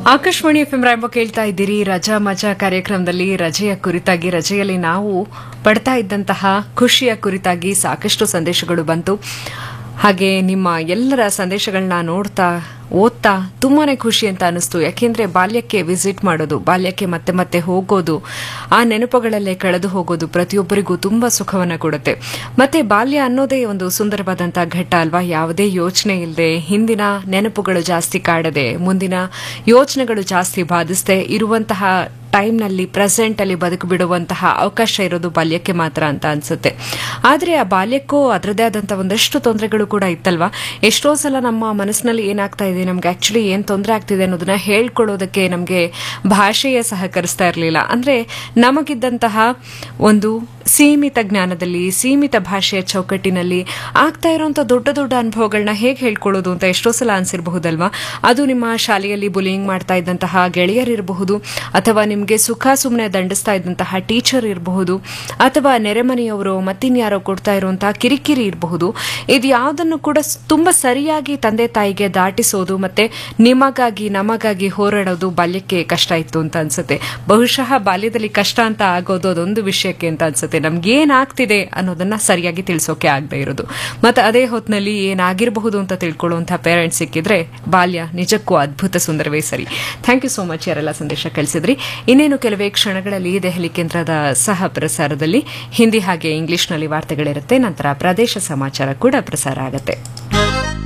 Akashvani F M ರಾಯಂಬ ಕೇಳ್ತಾ ಇದ್ದೀರಿ ರಜಾ ಮಜಾ ಕಾರ್ಯಕ್ರಮದಲ್ಲಿ ರಜೆಯ ಕುರಿತಾಗಿ ರಜೆಯಲ್ಲಿ ನಾವು ಪಡ್ತಾ ಇದ್ದಂತಹ ಖುಷಿಯ ಕುರಿತಾಗಿ ಸಾಕಷ್ಟು ಸಂದೇಶಗಳು ಬಂತು ಹಾಗೆ ನಿಮ್ಮ ಎಲ್ಲರ ಸಂದೇಶಗಳನ್ನ ನೋಡ್ತಾ ಓದ್ತಾ ತುಂಬಾನೇ ಖುಷಿ ಅಂತ ಅನಿಸ್ತು ಯಾಕೆಂದ್ರೆ ಬಾಲ್ಯಕ್ಕೆ ವಿಸಿಟ್ ಮಾಡೋದು ಬಾಲ್ಯಕ್ಕೆ ಮತ್ತೆ ಮತ್ತೆ ಹೋಗೋದು ಆ ನೆನಪುಗಳಲ್ಲೇ ಕಳೆದು ಹೋಗೋದು ಪ್ರತಿಯೊಬ್ಬರಿಗೂ ತುಂಬಾ ಸುಖವನ್ನ ಕೊಡುತ್ತೆ ಮತ್ತೆ ಬಾಲ್ಯ ಅನ್ನೋದೇ ಒಂದು ಸುಂದರವಾದಂತಹ ಘಟ್ಟ ಅಲ್ವಾ ಯಾವುದೇ ಯೋಚನೆ ಇಲ್ಲದೆ ಹಿಂದಿನ ನೆನಪುಗಳು ಜಾಸ್ತಿ ಕಾಡದೆ ಮುಂದಿನ ಯೋಚನೆಗಳು ಜಾಸ್ತಿ ಬಾಧಿಸದೆ ಇರುವಂತಹ ಟೈಮ್ನಲ್ಲಿ ಪ್ರೆಸೆಂಟ್ ಅಲ್ಲಿ ಬದುಕು ಬಿಡುವಂತಹ ಅವಕಾಶ ಇರೋದು ಬಾಲ್ಯಕ್ಕೆ ಮಾತ್ರ ಅಂತ ಅನ್ಸುತ್ತೆ ಆದ್ರೆ ಆ ಬಾಲ್ಯಕ್ಕೂ ಅದರದೇ ಆದಂತಹ ಒಂದಷ್ಟು ತೊಂದರೆಗಳು ಕೂಡ ಇತ್ತಲ್ವಾ ಎಷ್ಟೋ ಸಲ ನಮ್ಮ ಮನಸ್ಸಿನಲ್ಲಿ ಏನಾಗ್ತಾ ಇದೆ ನಮ್ಗೆ ಆಕ್ಚುಲಿ ಏನ್ ತೊಂದರೆ ಆಗ್ತಿದೆ ಅನ್ನೋದನ್ನ ಹೇಳ್ಕೊಳ್ಳೋದಕ್ಕೆ ನಮಗೆ ಭಾಷೆಯೇ ಸಹಕರಿಸ್ತಾ ಇರಲಿಲ್ಲ ಅಂದ್ರೆ ನಮಗಿದ್ದಂತಹ ಒಂದು ಸೀಮಿತ ಜ್ಞಾನದಲ್ಲಿ ಸೀಮಿತ ಭಾಷೆಯ ಚೌಕಟ್ಟಿನಲ್ಲಿ ಆಗ್ತಾ ಇರುವಂತ ದೊಡ್ಡ ದೊಡ್ಡ ಅನುಭವಗಳನ್ನ ಹೇಗೆ ಹೇಳ್ಕೊಳ್ಳೋದು ಅಂತ ಎಷ್ಟೋ ಸಲ ಅನ್ಸಿರಬಹುದಲ್ವಾ ಅದು ನಿಮ್ಮ ಶಾಲೆಯಲ್ಲಿ ಬುಲಿಂಗ್ ಮಾಡ್ತಾ ಇದ್ದಂತಹ ಗೆಳೆಯರಿರಬಹುದು ಅಥವಾ ನಿಮಗೆ ಸುಖ ಸುಮ್ಮನೆ ದಂಡಿಸ್ತಾ ಇದ್ದಂತಹ ಟೀಚರ್ ಇರಬಹುದು ಅಥವಾ ನೆರೆಮನೆಯವರು ಮತ್ತಿನ್ಯಾರೋ ಕೊಡ್ತಾ ಇರುವಂತಹ ಕಿರಿಕಿರಿ ಇರಬಹುದು ಇದು ಯಾವುದನ್ನು ಕೂಡ ಸ್- ತುಂಬಾ ಸರಿಯಾಗಿ ತಂದೆ ತಾಯಿಗೆ ದಾಟಿಸೋದು ಮತ್ತೆ ನಿಮಗಾಗಿ ನಮಗಾಗಿ ಹೋರಾಡೋದು ಬಾಲ್ಯಕ್ಕೆ ಕಷ್ಟ ಇತ್ತು ಅಂತ ಅನ್ಸುತ್ತೆ ಬಹುಶಃ ಬಾಲ್ಯದಲ್ಲಿ ಕಷ್ಟ ಅಂತ ಆಗೋದು ಅದೊಂದು ವಿಷಯಕ್ಕೆ ಅಂತ ಅನ್ಸುತ್ತೆ ನಮ್ಗೆ ಏನಾಗ್ತಿದೆ ಅನ್ನೋದನ್ನ ಸರಿಯಾಗಿ ತಿಳಿಸೋಕೆ ಆಗದೆ ಇರೋದು ಮತ್ತೆ ಅದೇ ಹೊತ್ತಿನಲ್ಲಿ ಏನಾಗಿರಬಹುದು ಅಂತ ತಿಳ್ಕೊಳ್ಳುವಂತಹ ಪೇರೆಂಟ್ಸ್ ಸಿಕ್ಕಿದ್ರೆ ಬಾಲ್ಯ ನಿಜಕ್ಕೂ ಅದ್ಭುತ ಸುಂದರವೇ ಸರಿ ಥ್ಯಾಂಕ್ ಯು ಸೋ ಮಚ್ ಯಾರೆಲ್ಲ ಸಂದೇಶ ಕಳಿಸಿದ್ರಿ ಇನ್ನೇನು ಕೆಲವೇ ಕ್ಷಣಗಳಲ್ಲಿ ದೆಹಲಿ ಕೇಂದ್ರದ ಸಹ ಪ್ರಸಾರದಲ್ಲಿ ಹಿಂದಿ ಹಾಗೆ ಇಂಗ್ಲಿಷ್ನಲ್ಲಿ ವಾರ್ತೆಗಳಿರುತ್ತೆ ನಂತರ ಪ್ರದೇಶ ಸಮಾಚಾರ ಕೂಡ ಪ್ರಸಾರ ಆಗುತ್ತೆ